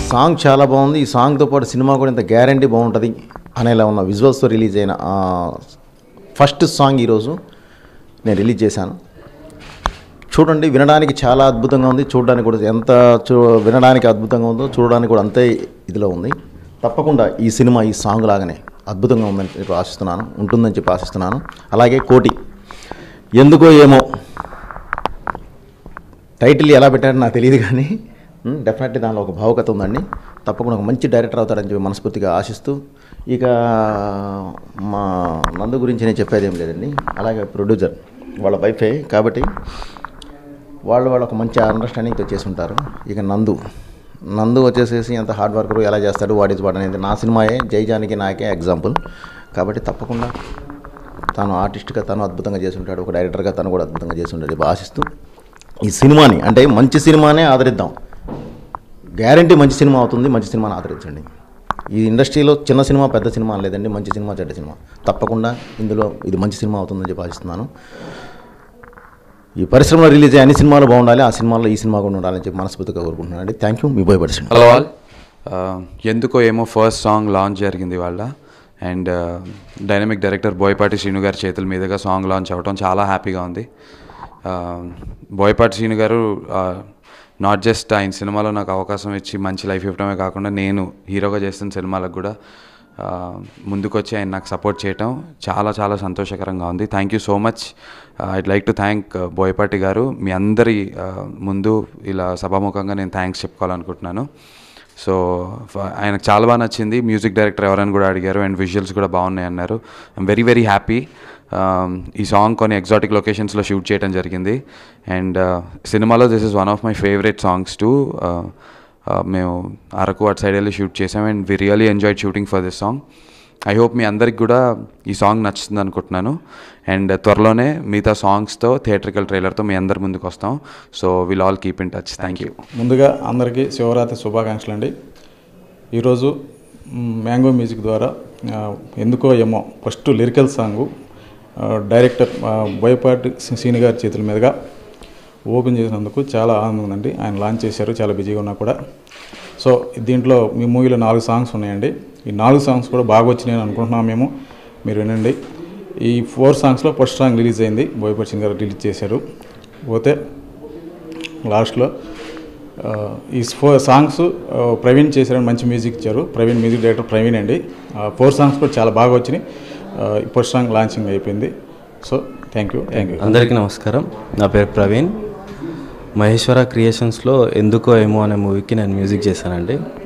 song చాలా బాగుంది ఈ సాంగ్తో పాటు సినిమా కూడా ఇంత గ్యారంటీ బాగుంటుంది అనేలా ఉన్న విజువల్స్తో రిలీజ్ అయిన ఆ, ఫస్ట్ సాంగ్ ఈరోజు నేను రిలీజ్ చేశాను చూడండి వినడానికి చాలా అద్భుతంగా ఉంది చూడడానికి కూడా ఎంత చూ వినడానికి అద్భుతంగా ఉందో చూడడానికి కూడా అంతే ఇదిలో ఉంది తప్పకుండా ఈ సినిమా ఈ సాంగ్ లాగానే అద్భుతంగా ఉందని చెప్పి ఆశిస్తున్నాను ఉంటుందని చెప్పి ఆశిస్తున్నాను అలాగే కోటి ఎందుకో ఏమో టైటిల్ ఎలా పెట్టారో నాకు తెలియదు కానీ డెఫినెట్లీ దానిలో ఒక భావుకత ఉందండి తప్పకుండా ఒక మంచి డైరెక్టర్ అవుతాడని చెప్పి మనస్ఫూర్తిగా ఆశిస్తూ ఇక మా నందు గురించి నేను చెప్పేది ఏం లేదండి అలాగే ప్రొడ్యూసర్ వాళ్ళ వైఫే కాబట్టి వాళ్ళు వాళ్ళు ఒక మంచి అండర్స్టాండింగ్తో చేసుంటారు ఇక నందు నందు వచ్చేసేసి ఎంత హార్డ్ వర్కర్ ఎలా చేస్తాడు వాట్ ఈజ్ వాట్ అనేది నా సినిమాయే జైజానికి నాకే ఎగ్జాంపుల్ కాబట్టి తప్పకుండా తాను ఆర్టిస్ట్గా తను అద్భుతంగా చేసి ఉంటాడు ఒక డైరెక్టర్గా తను కూడా అద్భుతంగా చేసి ఉంటాడు చెప్పి ఆశిస్తూ ఈ సినిమాని అంటే మంచి సినిమానే ఆదరిద్దాం గ్యారంటీ మంచి సినిమా అవుతుంది మంచి సినిమాని ఆదరించండి ఈ ఇండస్ట్రీలో చిన్న సినిమా పెద్ద సినిమా అని లేదండి మంచి సినిమా చెడ్డ సినిమా తప్పకుండా ఇందులో ఇది మంచి సినిమా అవుతుందని చెప్పి ఆశిస్తున్నాను ఈ పరిశ్రమలో రిలీజ్ అయ్యే అన్ని సినిమాలు బాగుండాలి ఆ సినిమాలో ఈ సినిమా కూడా ఉండాలని చెప్పి మనస్ఫూర్తిగా కోరుకుంటున్నాను అండి థ్యాంక్ యూ మీ బాయ్ పర్సన్ హలో ఆల్ ఎందుకో ఏమో ఫస్ట్ సాంగ్ లాంచ్ జరిగింది వాళ్ళ and dynamic director Boyapati Srinu గారి చేతుల మీదుగా సాంగ్ లాంచ్ అవ్వడం చాలా హ్యాపీగా ఉంది Uh, బోయపాటి శ్రీను గారు నాట్ జస్ట్ ఆయన సినిమాలో నాకు అవకాశం ఇచ్చి మంచి లైఫ్ ఇవ్వడమే కాకుండా నేను హీరోగా చేస్తున్న సినిమాలకు కూడా uh, ముందుకొచ్చి ఆయన నాకు సపోర్ట్ చేయటం చాలా చాలా సంతోషకరంగా ఉంది thank you so much I'd like to thank Boyapati గారు మీ అందరి uh, ముందు ఇలా సభాముఖంగా నేను థ్యాంక్స్ చెప్పుకోవాలనుకుంటున్నాను సో ఫ- ఆయనకు చాలా బాగా నచ్చింది మ్యూజిక్ డైరెక్టర్ ఎవరని కూడా అడిగారు అండ్ విజువల్స్ కూడా బాగున్నాయి అన్నారు ఐమ్ వెరీ వెరీ హ్యాపీ ఈ సాంగ్ కొన్ని ఎగ్జాటిక్ లొకేషన్స్లో షూట్ చేయడం జరిగింది అండ్ సినిమాలో this is one of my favourite songs to మేము అరకు అటు సైడ్ వెళ్ళి షూట్ చేసాం and we really enjoyed shooting for this song I hope మీ అందరికి కూడా ఈ సాంగ్ నచ్చుతుంది అనుకుంటున్నాను అండ్ త్వరలోనే మిగతా సాంగ్స్తో థియేట్రికల్ ట్రైలర్తో మీ అందరి ముందుకు వస్తాం so will all keep in touch thank you ముందుగా అందరికీ శివరాత్రి శుభాకాంక్షలు అండి ఈరోజు మ్, మ్యాంగో మ్యూజిక్ ద్వారా ఆ, ఎందుకో ఏమో ఫస్ట్ లిరికల్ సాంగు ఆ, డైరెక్టర్ ఆ, బోయపాటి సీని గారి చేతుల మీదుగా ఓపెన్ చేసినందుకు చాలా ఆనందంగా ఉందండి ఆయన లాంచ్ చేశారు చాలా బిజీగా ఉన్నా కూడా సో దీంట్లో మీ మూవీలో నాలుగు సాంగ్స్ ఉన్నాయండి ఈ నాలుగు సాంగ్స్ కూడా బాగా వచ్చినాయని అనుకుంటున్నాం మేము మీరు వినండి ఈ ఫోర్ సాంగ్స్లో ఫస్ట్ సాంగ్ రిలీజ్ అయింది బోయపాటి సింగ్ గారు రిలీజ్ చేశారు పోతే లాస్ట్లో ఆ, ఈ ఫోర్ సాంగ్స్ ఆ, ప్రవీణ్ చేశారని మంచి మ్యూజిక్ ఇచ్చారు ప్రవీణ్ మ్యూజిక్ డైరెక్టర్ ప్రవీణ్ అండి ఆ, ఫోర్ సాంగ్స్ కూడా చాలా బాగా వచ్చినాయి ఆ, ఈ ఫస్ట్ సాంగ్ లాంచింగ్ అయిపోయింది so thank you thank you అందరికీ నమస్కారం నా పేరు ప్రవీణ్ మహేశ్వర క్రియేషన్స్లో ఎందుకో ఏమో అనే మూవీకి నేను మ్యూజిక్ చేశానండి